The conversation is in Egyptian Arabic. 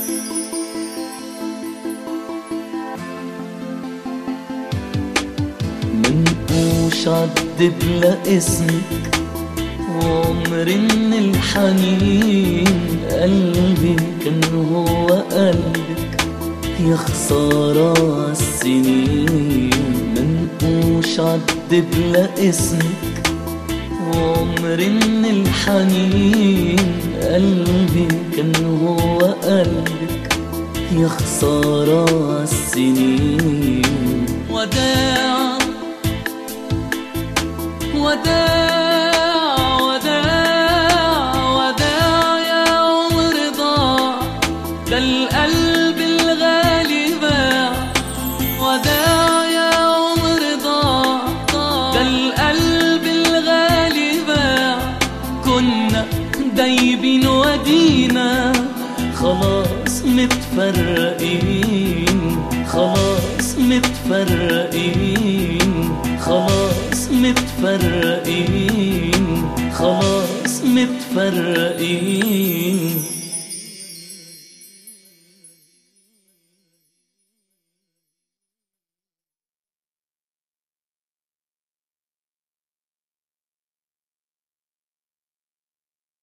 منقوش عد بلا اسمك وعمر من الحنين قلبي كان هو قلبك يا خسارة السنين منقوش عد بلا اسمك وعمر من الحنين قلبي كان هو قلبك يا خسارة السنين وداع وداع وداع وداع يا عمر ضاع ده القلب الغالي باع وداع يا عمر ضاع ده القلب الغالي باع كنا دايبين ودينا خلاص متفرقين خلاص متفرقين خلاص متفرقين خلاص متفرقين